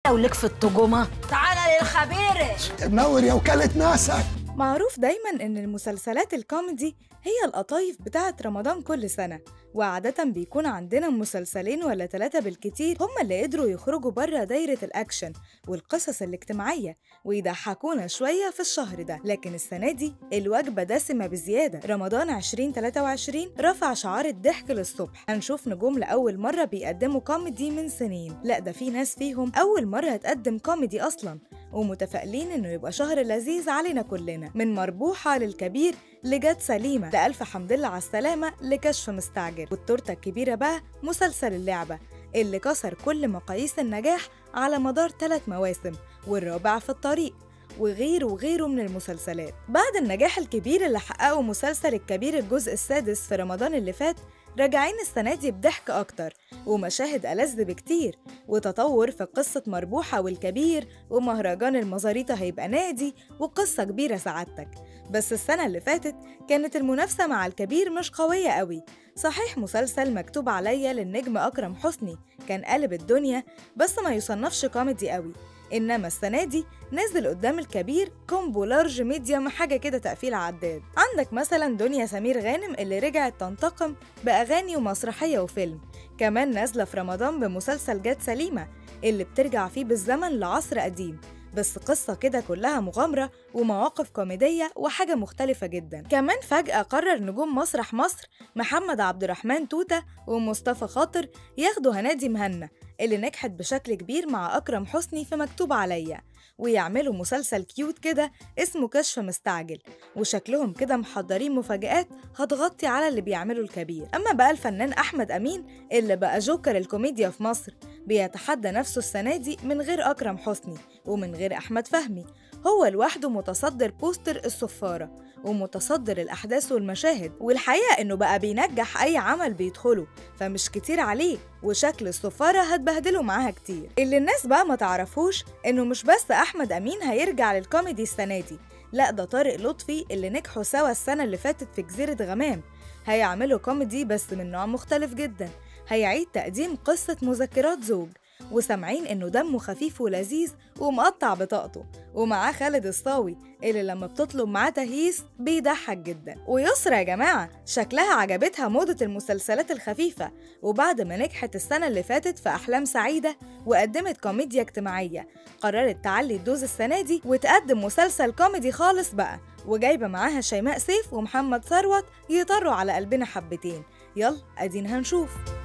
ولك في التجمة تعالى للخبيرة تنور يا وكالة ناسك معروف دايما إن المسلسلات الكوميدي هي القطايف بتاعة رمضان كل سنة وعادة بيكون عندنا مسلسلين ولا ثلاثة بالكتير هما اللي قدروا يخرجوا بره دايرة الأكشن والقصص الاجتماعية ويضحكونا شوية في الشهر ده لكن السنة دي الوجبة دسمة بزيادة رمضان 2023 رفع شعار الضحك للصبح هنشوف نجوم لأول مرة بيقدموا كوميدي من سنين لا ده في ناس فيهم أول مرة تقدم كوميدي أصلاً ومتفائلين إنه يبقى شهر لذيذ علينا كلنا من مربوحة للكبير لجد سليمة لألف حمد لله على السلامة لكشف مستعجل والتورتة الكبيرة بقى مسلسل اللعبة اللي كسر كل مقاييس النجاح على مدار ثلاث مواسم والرابع في الطريق وغيره وغيره من المسلسلات بعد النجاح الكبير اللي حققه مسلسل الكبير الجزء السادس في رمضان اللي فات راجعين السنة دي بضحك أكتر ومشاهد ألذ بكتير وتطور في قصة مربوحة والكبير ومهرجان المزاريطة هيبقى نادي وقصة كبيرة سعادتك بس السنة اللي فاتت كانت المنافسة مع الكبير مش قوية قوي صحيح مسلسل مكتوب عليا للنجم أكرم حسني كان قلب الدنيا بس ما يصنفش كوميدي قوي إنما السنة دي نزل قدام الكبير كومبو لارج ميديوم حاجة كده تقفيل عداد عندك مثلا دنيا سمير غانم اللي رجعت تنتقم بأغاني ومسرحية وفيلم كمان نازلة في رمضان بمسلسل جات سليمة اللي بترجع فيه بالزمن لعصر قديم بس قصة كده كلها مغامرة ومواقف كوميدية وحاجة مختلفة جدا كمان فجأة قرر نجوم مسرح مصر محمد عبد الرحمن توتة ومصطفى خاطر ياخدوا هنادي مهنا اللي نجحت بشكل كبير مع أكرم حسني في مكتوب عليا ويعملوا مسلسل كيوت كده اسمه كشف مستعجل وشكلهم كده محضرين مفاجآت هتغطي على اللي بيعمله الكبير أما بقى الفنان أحمد أمين اللي بقى جوكر الكوميديا في مصر بيتحدى نفسه السنة دي من غير أكرم حسني ومن غير أحمد فهمي هو لوحده متصدر بوستر الصفارة ومتصدر الأحداث والمشاهد والحقيقة إنه بقى بينجح أي عمل بيدخله فمش كتير عليه وشكل الصفارة هتبهدله معاها كتير اللي الناس بقى ما تعرفوش إنه مش بس أحمد أمين هيرجع للكوميدي السنة دي لا ده طارق لطفي اللي نجحوا سوا السنة اللي فاتت في جزيرة غمام هيعملوا كوميدي بس من نوع مختلف جدا هيعيد تقديم قصة مذكرات زوج وسامعين انه دمه خفيف ولذيذ ومقطع بطاقته ومعاه خالد الصاوي اللي لما بتطلب معاه تهييس بيضحك جدا ويسرى يا جماعة شكلها عجبتها موضة المسلسلات الخفيفة وبعد ما نجحت السنة اللي فاتت في أحلام سعيدة وقدمت كوميديا اجتماعية قررت تعلي الدوز السنة دي وتقدم مسلسل كوميدي خالص بقى وجايبة معاها شيماء سيف ومحمد ثروت يطروا على قلبنا حبتين يلا ادينا هنشوف